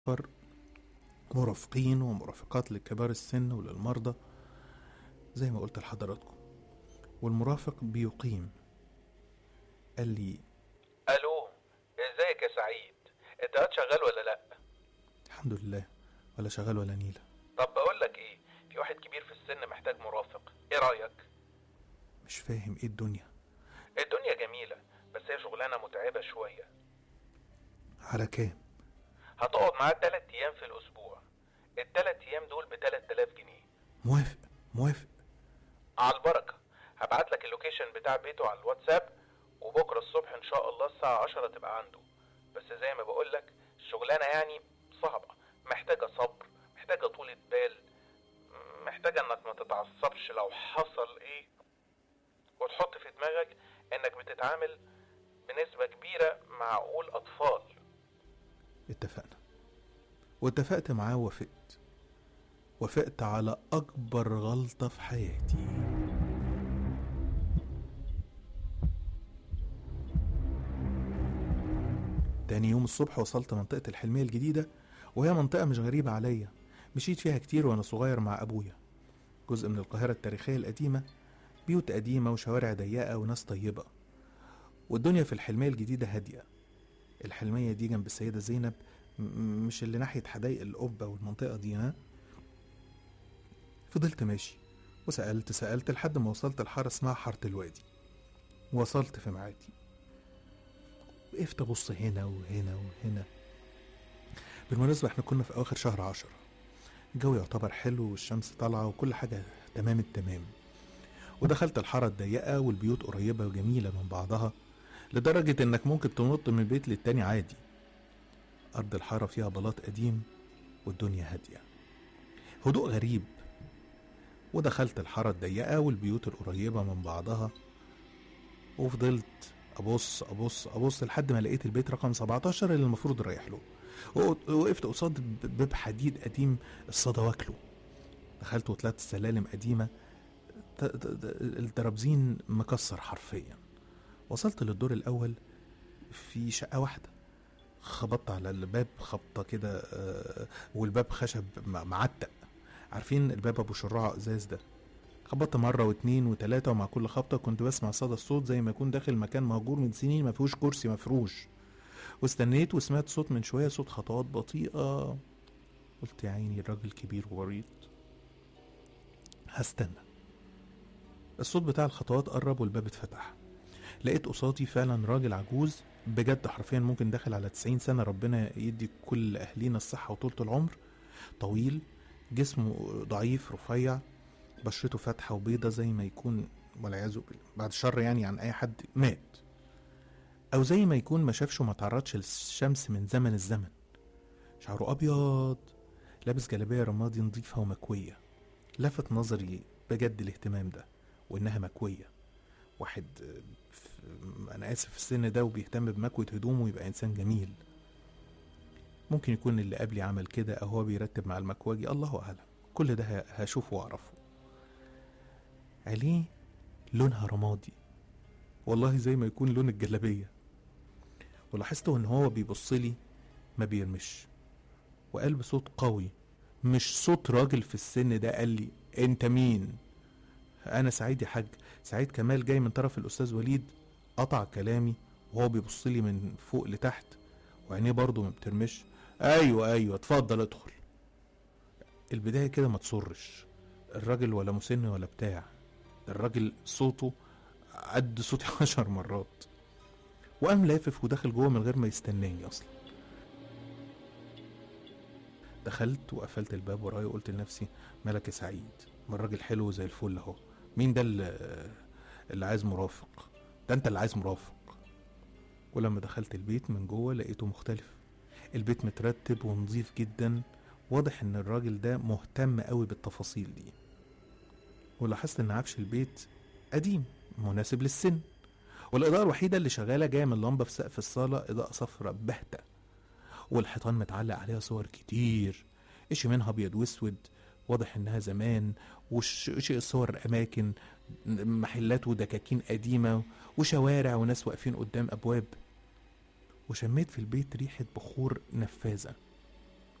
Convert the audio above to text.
فرق مرافقين ومرافقات لكبار السن وللمرضى زي ما قلت لحضراتكم والمرافق بيقيم قال لي الو ازيك يا سعيد انت قاعد شغال ولا لا الحمد لله ولا شغال ولا نيلة طب بقول لك ايه في واحد كبير في السن محتاج مرافق ايه رايك مش فاهم ايه الدنيا الدنيا جميله بس هي شغلانه متعبه شويه على كام هتقعد معاه تلات ايام في الاسبوع التلات ايام دول ب 3000 جنيه موافق موافق على البركه هبعت لك اللوكيشن بتاع بيته على الواتساب وبكره الصبح ان شاء الله الساعه 10 تبقى عنده بس زي ما بقول لك الشغلانه يعني صعبه محتاجه صبر محتاجه طولة بال محتاجه انك ما تتعصبش لو حصل ايه وتحط في دماغك انك بتتعامل بنسبه كبيره مع عقول اطفال اتفقنا واتفقت معاه وافقت وافقت على أكبر غلطة في حياتي تاني يوم الصبح وصلت منطقة الحلمية الجديدة وهي منطقة مش غريبة عليا مشيت فيها كتير وأنا صغير مع أبويا جزء من القاهرة التاريخية القديمة بيوت قديمة وشوارع ضيقة وناس طيبة والدنيا في الحلمية الجديدة هادية الحلمية دي جنب السيدة زينب م- مش اللي ناحية حدائق القبة والمنطقة دي ها فضلت ماشي وسألت سألت لحد ما وصلت لحارة اسمها حارة الوادي وصلت في ميعادي وقفت أبص هنا وهنا وهنا بالمناسبة احنا كنا في أواخر شهر عشرة الجو يعتبر حلو والشمس طالعة وكل حاجة تمام التمام ودخلت الحارة الضيقة والبيوت قريبة وجميلة من بعضها لدرجة إنك ممكن تنط من بيت للتاني عادي أرض الحارة فيها بلاط قديم والدنيا هادية هدوء غريب ودخلت الحارة الضيقة والبيوت القريبة من بعضها وفضلت أبص أبص أبص لحد ما لقيت البيت رقم 17 اللي المفروض رايح له وق- وقفت قصاد ب- باب حديد قديم الصدى واكله دخلت وطلعت السلالم قديمة ت- ت- ت- الدرابزين مكسر حرفيا وصلت للدور الأول في شقة واحدة خبطت على الباب خبطة كده آه، والباب خشب م- معتق عارفين الباب أبو شراع إزاز ده خبطت مرة واتنين وتلاتة ومع كل خبطة كنت بسمع صدى الصوت زي ما يكون داخل مكان مهجور من سنين ما فيهوش كرسي مفروش واستنيت وسمعت صوت من شوية صوت خطوات بطيئة قلت يا عيني الراجل كبير ومريض هستنى الصوت بتاع الخطوات قرب والباب اتفتح لقيت قصادي فعلا راجل عجوز بجد حرفيا ممكن داخل على 90 سنة ربنا يدي كل أهلينا الصحة وطولة العمر طويل جسمه ضعيف رفيع بشرته فاتحة وبيضة زي ما يكون والعياذ بالله بعد الشر يعني عن أي حد مات أو زي ما يكون ما شافش وما تعرضش للشمس من زمن الزمن شعره أبيض لابس جلابية رمادي نظيفة ومكوية لفت نظري بجد الاهتمام ده وإنها مكوية واحد آه، في- أنا آسف في السن ده وبيهتم بمكوة هدومه يبقى إنسان جميل ممكن يكون اللي قبلي عمل كده أو هو بيرتب مع المكواجي الله أعلم كل ده ه- هشوفه وأعرفه عليه لونها رمادي والله زي ما يكون لون الجلابية ولاحظت ان هو بيبص لي ما بيرمش وقال بصوت قوي مش صوت راجل في السن ده قال لي انت مين انا سعيد يا حاج سعيد كمال جاي من طرف الاستاذ وليد قطع كلامي وهو بيبص لي من فوق لتحت وعينيه برضه ما بترمش ايوه ايوه اتفضل ادخل البدايه كده ما تصرش الراجل ولا مسن ولا بتاع ده الراجل صوته قد صوتي عشر مرات وقام لافف ودخل جوه من غير ما يستناني اصلا دخلت وقفلت الباب ورايا وقلت لنفسي مالك يا سعيد ما الراجل حلو زي الفل اهو مين ده اللي, اللي عايز مرافق ده انت اللي عايز مرافق ولما دخلت البيت من جوه لقيته مختلف البيت مترتب ونظيف جدا واضح ان الراجل ده مهتم قوي بالتفاصيل دي ولاحظت ان عفش البيت قديم مناسب للسن والإضاءة الوحيدة اللي شغالة جاية من لمبة في سقف الصالة إضاءة صفراء باهتة والحيطان متعلق عليها صور كتير إشي منها أبيض وأسود واضح إنها زمان وشيء الصور أماكن محلات ودكاكين قديمة وشوارع وناس واقفين قدام أبواب وشميت في البيت ريحة بخور نفاذة